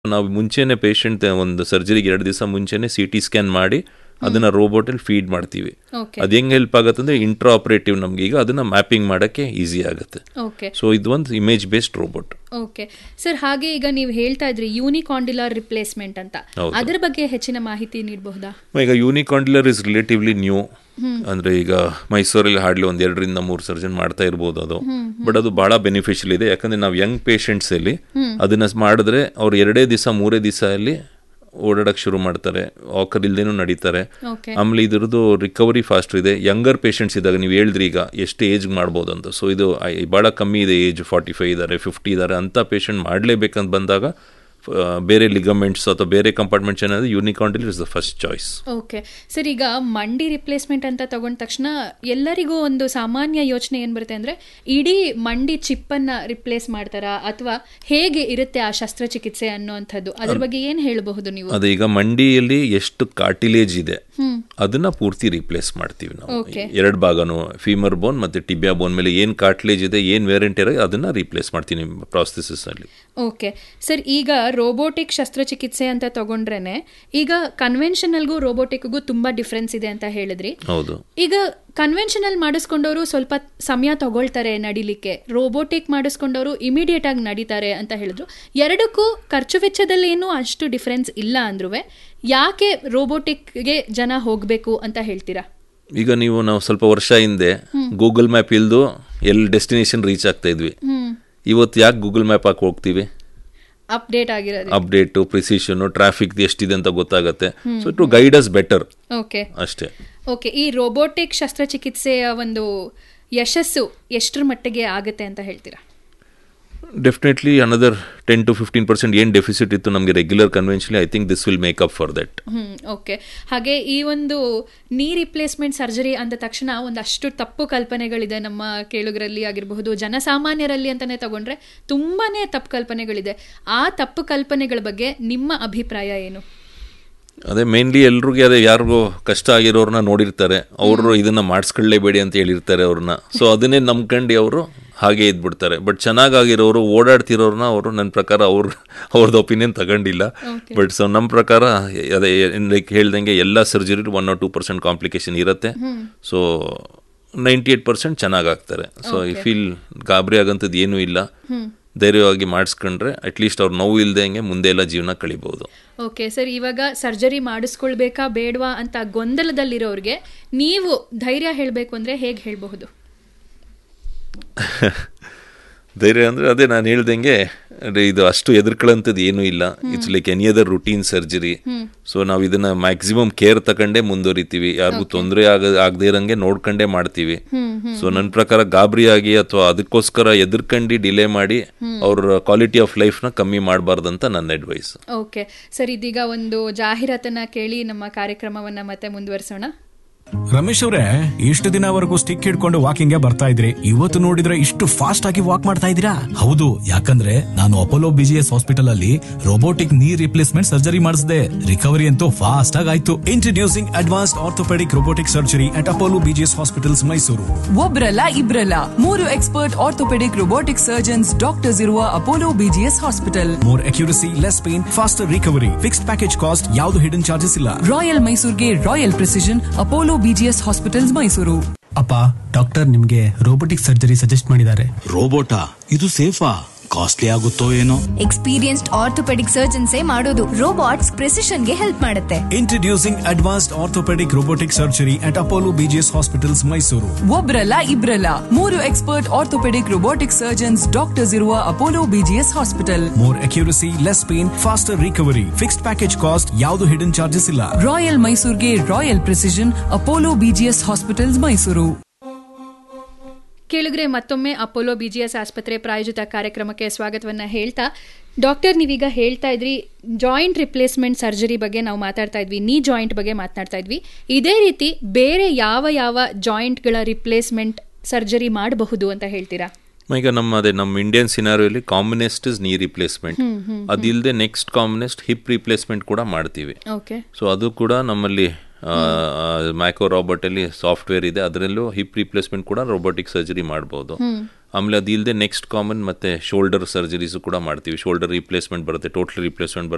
ನಾವು ಮುಂಚೆನೆ ಪೇಷಂಟ್ ಒಂದು ಸರ್ಜರಿಗೆ ಎರಡು ದಿವಸ ಮುಂಚೆನೆ ಸಿ ಟಿ ಸ್ಕ್ಯಾನ್ ಮಾಡಿ ಅದನ್ನ ರೋಬೋಟಲ್ಲಿ ಫೀಡ್ ಮಾಡ್ತೀವಿ ಓಕೆ ಅದು ಹೆಂಗೆ ಹೆಲ್ಪ್ ಆಗುತ್ತೆ ಅಂದ್ರೆ ಇಂಟ್ರಾ ಆಪರೇಟಿವ್ ನಮ್ಗೆ ಈಗ ಅದನ್ನ ಮ್ಯಾಪಿಂಗ್ ಮಾಡಕ್ಕೆ ಈಸಿ ಆಗುತ್ತೆ ಓಕೆ ಸೊ ಇದು ಒಂದು image based robot okay sir ಹಾಗೆ ಈಗ ನೀವು ಹೇಳ್ತಾ ಇದ್ರಿ ಯೂನಿಕಾಂಡಿಲಾರ್ ರಿಪ್ಲೇಸ್ಮೆಂಟ್ ಅಂತ ಹೌದು. ಅದರ ಬಗ್ಗೆ ಹೆಚ್ಚಿನ ಮಾಹಿತಿ ನೀಡಬಹುದಾ ಈಗ ಯೂನಿಕಾಂಡ್ಲರ್ ಇಸ್ ರಿಲೇಟಿವ್ಲಿ ನ್ಯೂ ಅಂದ್ರೆ ಈಗ ಮೈಸೂರಲ್ಲಿ ಹಾರ್ಡ್ಲಿ ಒಂದ್ ಎರಡರಿಂದ ಮೂರು ಸರ್ಜನ್ ಮಾಡ್ತಾ ಇರ್ಬೋದು ಅದು ಬಟ್ ಅದು ಬಹಳ ಬೆನಿಫಿಷಿಯಲ್ ಇದೆ ಯಾಕಂದ್ರೆ ನಾವು ಯಂಗ್ ಪೇಷಂಟ್ಸ್ ಅಲ್ಲಿ ಅದನ್ನ ಮಾಡಿದ್ರೆ ಅವ್ರು ಎರಡೇ ದಿವಸ ಮೂರೇ ದಿವಸ ಅಲ್ಲಿ ಓಡಾಡಕ್ ಶುರು ಮಾಡ್ತಾರೆ ವಾಕರ್ ಇಲ್ದೇನೂ ನಡೀತಾರೆ ಓಕೆ ಆಮೇಲೆ ಇದ್ರದ್ದು ರಿಕವರಿ ಫಾಸ್ಟ್ ಇದೆ ಯಂಗರ್ ಪೇಷಂಟ್ಸ್ ಇದ್ದಾಗ ನೀವು ಹೇಳಿದ್ರಿ ಈಗ ಎಷ್ಟು ಏಜ್ ಮಾಡ್ಬೋದು ಅಂತ ಸೊ ಇದು ಐ- ಬಹಳ ಕಮ್ಮಿ ಇದೆ ಏಜ್ ಫಾರ್ಟಿ ಫೈವ್ ಇದ್ದಾರೆ ಫಿಫ್ಟಿ ಇದ್ದಾರೆ ಅಂತ ಪೇಷಂಟ್ ಮಾಡಲೇಬೇಕಂತ ಬಂದಾಗ ಆ, ಬೇರೆ ಲಿಗಮೆಂಟ್ಸ್ ಅಥವಾ ಬೇರೆ ಕಂಪಾರ್ಟ್ಮೆಂಟ್ಸ್ ಏನಾದ್ರೆ unicondylar is the first choice okay sir ಈಗ ಮಂಡಿ ರಿಪ್ಲೇಸ್ಮೆಂಟ್ ಅಂತ ತಗೊಂಡ ತಕ್ಷಣ ಎಲ್ಲರಿಗೂ ಒಂದು ಸಾಮಾನ್ಯ ಯೋಚನೆ ಏನ್ ಬರುತ್ತೆ ಅಂದ್ರೆ ಇಡೀ ಮಂಡಿ ಚಿಪ್ಪನ್ನ ರಿಪ್ಲೇಸ್ ಮಾಡ್ತಾರಾ ಅಥವಾ ಹೇಗೆ ಇರುತ್ತೆ ಆ ಶಸ್ತ್ರಚಿಕಿತ್ಸೆ ಅನ್ನೋಂಥದ್ದು ಅದ್ರ ಬಗ್ಗೆ ಏನ್ ಹೇಳಬಹುದು ನೀವು ಅದು ಈಗ ಮಂಡಿಯಲ್ಲಿ ಎಷ್ಟು ಕಾರ್ಟಿಲೇಜ್ ಇದೆ ಅದನ್ನ ಪೂರ್ತಿ ರಿಪ್ಲೇಸ್ ಮಾಡ್ತೀವಿ ನಾವು Okay. ಎರಡು ಭಾಗನು ಫೀಮರ್ ಬೋನ್ ಮತ್ತೆ ಟಿಬಿಯಾ ಬೋನ್ ಮೇಲೆ ಏನ್ ಕಾರ್ಟಿಲೇಜ್ ಇದೆ ಏನ್ ವೇರಿಯಂಟ್ ಇದೆ ಅದನ್ನ ರಿಪ್ಲೇಸ್ ಮಾಡ್ತೀನಿ ಪ್ರಾಸೆಸಸ್ ಅಲ್ಲಿ ಓಕೆ ಸರ್ ಈಗ ರೋಬೋಟಿಕ್ ಶಸ್ತ್ರಚಿಕಿತ್ಸೆ ಅಂತ ತಗೊಂಡ್ರೇನೆ ಈಗ ಕನ್ವೆನ್ಷನಲ್ಗೂ ರೋಬೋಟಿಕ್ಗೂ ತುಂಬಾ ಡಿಫ್ರೆನ್ಸ್ ಇದೆ ಅಂತ ಹೇಳಿದ್ರಿ ಹೌದು ಈಗ ಕನ್ವೆನ್ಷನಲ್ ಮಾಡಿಸ್ಕೊಂಡವರು ಸ್ವಲ್ಪ ಸಮಯ ತಗೊಳ್ತಾರೆ ನಡಿಲಿಕ್ಕೆ ರೋಬೋಟಿಕ್ ಮಾಡಿಸ್ಕೊಂಡವರು ಇಮಿಡಿಯೇಟ್ ಆಗಿ ನಡೀತಾರೆ ಅಂತ ಹೇಳಿದ್ರು ಎರಡಕ್ಕೂ ಖರ್ಚು ವೆಚ್ಚದಲ್ಲಿ ಏನು ಅಷ್ಟು ಡಿಫ್ರೆನ್ಸ್ ಇಲ್ಲ ಅಂದ್ರೂ ಯಾಕೆ ರೋಬೋಟಿಕ್ಗೆ ಜನ ಹೋಗಬೇಕು ಅಂತ ಹೇಳ್ತೀರಾ ಈಗ ನೀವು ನಾವು ಸ್ವಲ್ಪ ವರ್ಷ ಹಿಂದೆ ಗೂಗಲ್ ಮ್ಯಾಪ್ ಇಲ್ದು ಎಲ್ಲಿ ಡೆಸ್ಟಿನೇಷನ್ ರೀಚ್ ಆಗ್ತಾ ಇದ್ವಿ ಹ್ಮ್ ಇವತ್ತು ಯಾಕೆ ಗೂಗಲ್ ಮ್ಯಾಪ್ ಹಾಕಿ ಹೋಗ್ತೀವಿ ಅಪ್ಡೇಟ್ ಆಗಿರೋದು ಅಪ್ಡೇಟು ಪ್ರಿಸಿಷನ್ ಟ್ರಾಫಿಕ್ ಎಷ್ಟಿದೆ ಅಂತ ಗೊತ್ತಾಗತ್ತೆ so to guide us better okay ಅಷ್ಟೇ ಓಕೆ ಈ ರೋಬೋಟಿಕ್ ಶಸ್ತ್ರಚಿಕಿತ್ಸೆಯ ಒಂದು ಯಶಸ್ಸು ಎಷ್ಟರ ಮಟ್ಟಿಗೆ ಆಗುತ್ತೆ ಅಂತ ಹೇಳ್ತೀರಾ definitely another ten to fifteen percent ಏನು ಡೆಫಿಸಿಟ್ ಇತ್ತು ನಮಗೆ regular conventionally I think this will make up for that hmm okay ಹಾಗೆ ಈ ಒಂದು ನೀ ರಿಪ್ಲೇಸ್ಮೆಂಟ್ ಸರ್ಜರಿ ಅಂದ ತಕ್ಷಣ ಒಂದಷ್ಟು ತಪ್ಪು ಕಲ್ಪನೆಗಳಿದೆ ನಮ್ಮ ಕೇಳುಗರಲ್ಲಿ ಆಗಿರಬಹುದು ಜನಸಾಮಾನ್ಯರಲ್ಲಿ ಅಂತಾನೆ ತಗೊಂಡ್ರೆ ತುಂಬಾನೇ ತಪ್ಪು ಕಲ್ಪನೆಗಳಿದೆ ಆ ತಪ್ಪು ಕಲ್ಪನೆಗಳ ಬಗ್ಗೆ ನಿಮ್ಮ ಅಭಿಪ್ರಾಯ ಏನು ಅದೇ ಮೇನ್ಲಿ ಎಲ್ರಿಗೂ ಅದೇ ಯಾರಿಗೂ ಕಷ್ಟ ಆಗಿರೋರ್ನ ನೋಡಿರ್ತಾರೆ ಅವರು ಇದನ್ನ ಮಾಡಿಸ್ಕೊಳ್ಳೇಬೇಡಿ ಅಂತ ಹೇಳಿರ್ತಾರೆ ಅವ್ರನ್ನ ಸೊ ಅದನ್ನೇ ನಂಬ್ಕೊಂಡು ಅವರು ಹಾಗೆ ಇದ್ಬಿಡ್ತಾರೆ ಬಟ್ ಚೆನ್ನಾಗಿರೋರು ಓಡಾಡ್ತಿರೋರ್ನ ಅವರು ನನ್ನ ಪ್ರಕಾರ ಅವ್ರ ಅವ್ರದ್ದು ಒಪಿನಿಯನ್ ತಗೊಂಡಿಲ್ಲ ಬಟ್ ಸೊ ನಮ್ಮ ಪ್ರಕಾರ ಅದೇ ಲೈಕ್ ಹೇಳ್ದಂಗೆ ಎಲ್ಲ surgery one or two percent complication ಇರುತ್ತೆ ಸೊ ನೈಂಟಿ ಏಟ್ ಪರ್ಸೆಂಟ್ ಚೆನ್ನಾಗಾಗ್ತಾರೆ ಸೊ ಐ ಫೀಲ್ ಗಾಬರಿ ಆಗಂಥದ್ದು ಏನೂ ಇಲ್ಲ ಧೈರ್ಯವಾಗಿ ಮಾಡಿಸ್ಕೊಂಡ್ರೆ ಅಟ್ಲೀಸ್ಟ್ ಅವ್ರು ನೋವು ಇಲ್ದಂಗೆ ಮುಂದೆ ಎಲ್ಲ ಜೀವನ ಕಳಿಬಹುದು ಓಕೆ ಸರ್ ಇವಾಗ ಸರ್ಜರಿ ಮಾಡಿಸ್ಕೊಳ್ಬೇಕಾ ಬೇಡವಾ ಅಂತ ಗೊಂದಲದಲ್ಲಿರೋರಿಗೆ ನೀವು ಧೈರ್ಯ ಹೇಳಬೇಕು ಅಂದ್ರೆ ಹೇಗೆ ಹೇಳಬಹುದು ಧೈರ್ಯ ಅಂದ್ರೆ ಅದೇ ನಾನು ಹೇಳ್ದಂಗೆ ಅಂದ್ರೆ ಇದು ಅಷ್ಟು ಎದುರ್ಕೊಳ್ಳೋಂಥದ್ದು ಏನೂ ಇಲ್ಲ it's like any other routine surgery so ನಾವು ಇದನ್ನ ಮ್ಯಾಕ್ಸಿಮಮ್ ಕೇರ್ ತಗೊಂಡೇ ಮುಂದುವರಿತೀವಿ ಯಾರಿಗೂ ತೊಂದರೆ ಆಗ ಆಗದೆ ಇರಂಗೆ ನೋಡ್ಕೊಂಡೇ ಮಾಡ್ತೀವಿ ಸೊ ನನ್ನ ಪ್ರಕಾರ ಗಾಬರಿಯಾಗಿ ಅಥವಾ ಅದಕ್ಕೋಸ್ಕರ ಎದುರ್ಕೊಂಡು ಡಿಲೇ ಮಾಡಿ ಅವ್ರ ಕ್ವಾಲಿಟಿ ಆಫ್ ಲೈಫ್ನ ಕಮ್ಮಿ ಮಾಡಬಾರ್ದಂತ ನನ್ನ ಅಡ್ವೈಸ್ ಓಕೆ ಸರ್ ಇದೀಗ ಒಂದು ಜಾಹೀರಾತನ್ನ ಕೇಳಿ ನಮ್ಮ ಕಾರ್ಯಕ್ರಮವನ್ನ ಮತ್ತೆ ಮುಂದುವರಿಸೋಣ ರಮೇಶ್ ಅವರೇ ಇಷ್ಟು ದಿನವರೆಗೂ ಸ್ಟಿಕ್ ಹಿಡ್ಕೊಂಡು ವಾಕಿಂಗ್ ಬರ್ತಾ ಇದ್ರಿ ಇವತ್ತು ನೋಡಿದ್ರೆ ಇಷ್ಟು ಫಾಸ್ಟ್ ಆಗಿ ವಾಕ್ ಮಾಡ್ತಾ ಇದ್ದೀರಾ ಹೌದು ಯಾಕಂದ್ರೆ ನಾನು ಅಪೋಲೋ ಬಿಜಿಎಸ್ ಹಾಸ್ಪಿಟಲ್ ಅಲ್ಲಿ ರೋಬೋಟಿಕ್ ನೀ ರಿಪ್ಲೇಸ್ಮೆಂಟ್ ಸರ್ಜರಿ ಮಾಡಿಸಿದೆ ರಿಕವರಿ ಅಂತೂ ಫಾಸ್ಟ್ ಆಗಿ ಆಯ್ತು introducing advanced orthopaedic robotic surgery at Apollo BGS hospitals Mysuru ಒಬ್ರಲ್ಲ ಇಬ್ರಲ್ಲ ಮೂರು expert orthopaedic robotic surgeons doctors ಇರುವ Apollo BGS hospital more accuracy less pain faster recovery fixed package cost ಯಾವುದು ಹಿಡನ್ ಚಾರ್ಜಸ್ ಇಲ್ಲ ರಾಯಲ್ ಮೈಸೂರ್ಗೆ royal precision Apollo BGS hospitals Mysuru ಅಪ್ಪ doctor ನಿಮ್ಗೆ robotic surgery suggest ಮಾಡಿದ್ದಾರೆ ರೋಬೋಟಾ ಇದು ಸೇಫಾ ಕಾಸ್ಟ್ಲಿ ಆಗುತ್ತೋ ಏನೋ ಎಕ್ಸ್ಪೀರಿಯನ್ಸ್ಡ್ ಆರ್ಥೋಪೆಡಿಕ್ ಸರ್ಜನ್ಸೇ ಮಾಡೋದು ರೋಬೋಟ್ಸ್ ಪ್ರೆಸಿಷನ್ಗೆ ಹೆಲ್ಪ್ ಮಾಡುತ್ತೆ introducing advanced orthopaedic robotic surgery at Apollo BGS hospitals Mysuru ಒಬ್ರಲ್ಲ ಇಬ್ರಲ್ಲ ಮೂರು expert orthopaedic robotic surgeons doctors ಇರುವ Apollo BGS hospital more accuracy less pain faster recovery fixed package cost ಯಾವುದು ಹಿಡನ್ ಚಾರ್ಜಸ್ ಇಲ್ಲ ರಾಯಲ್ ಮೈಸೂರ್ಗೆ royal precision Apollo BGS hospitals Mysuru ಕೇಳಿದ್ರೆ ಮತ್ತೊಮ್ಮೆ Apollo BGS ಆಸ್ಪತ್ರೆ ಪ್ರಾಯೋಜಿತ ಕಾರ್ಯಕ್ರಮಕ್ಕೆ ಸ್ವಾಗತವನ್ನ ಹೇಳ್ತಾ ಡಾಕ್ಟರ್ ನೀವೀಗ ಹೇಳ್ತಾ ಇದ್ರಿ ಜಾಯಿಂಟ್ ರಿಪ್ಲೇಸ್ಮೆಂಟ್ ಸರ್ಜರಿ ಬಗ್ಗೆ ನಾವು ಮಾತಾಡ್ತಾ ಇದ್ವಿ ನೀ ಜಾಯಿಂಟ್ ಬಗ್ಗೆ ಮಾತನಾಡ್ತಾ ಇದ್ವಿ ಇದೇ ರೀತಿ ಬೇರೆ ಯಾವ ಯಾವ ಜಾಯಿಂಟ್ಗಳ ರಿಪ್ಲೇಸ್ಮೆಂಟ್ ಸರ್ಜರಿ ಮಾಡಬಹುದು ಅಂತ ಹೇಳ್ತೀರಾ ಈಗ ನಮ್ಮ ಅದೇ ನಮ್ಮ ಇಂಡಿಯನ್ ಸಿನಾರಿಯಲ್ಲಿ ಕಾಮನೆಸ್ಟ್ ಇಸ್ ನೀ ರಿಪ್ಲೇಸ್ಮೆಂಟ್ ಅದಿಲ್ಲದೆ ನೆಕ್ಸ್ಟ್ ಕಾಮನೆಸ್ಟ್ ಹಿಪ್ ರಿಪ್ಲೇಸ್ಮೆಂಟ್ ಕೂಡ ಮಾಡ್ತೀವಿ ಓಕೆ ಸೊ ಅದು ಕೂಡ ನಮ್ಮಲ್ಲಿ ಮೈಕ್ರೋ ರಾಬರ್ಟ್ ಅಲ್ಲಿ ಸಾಫ್ಟ್ವೇರ್ ಇದೆ ಅದರಲ್ಲೂ ಹಿಪ್ ರಿಪ್ಲೇಸ್ಮೆಂಟ್ ಕೂಡ ರೋಬೋಟಿಕ್ ಸರ್ಜರಿ ಮಾಡ್ಬೋದು ಆಮೇಲೆ ಅದಿಲ್ಲದೆ ನೆಕ್ಸ್ಟ್ ಕಾಮನ್ ಮತ್ತೆ ಶೋಲ್ಡರ್ ಸರ್ಜರೀಸ್ ಕೂಡ ಮಾಡ್ತೀವಿ ಶೋಲ್ಡರ್ ರಿಪ್ಲೇಸ್ಮೆಂಟ್ ಬರುತ್ತೆ ಟೋಟಲ್ ರಿಪ್ಲೇಸ್ಮೆಂಟ್ ಬರುತ್ತೆ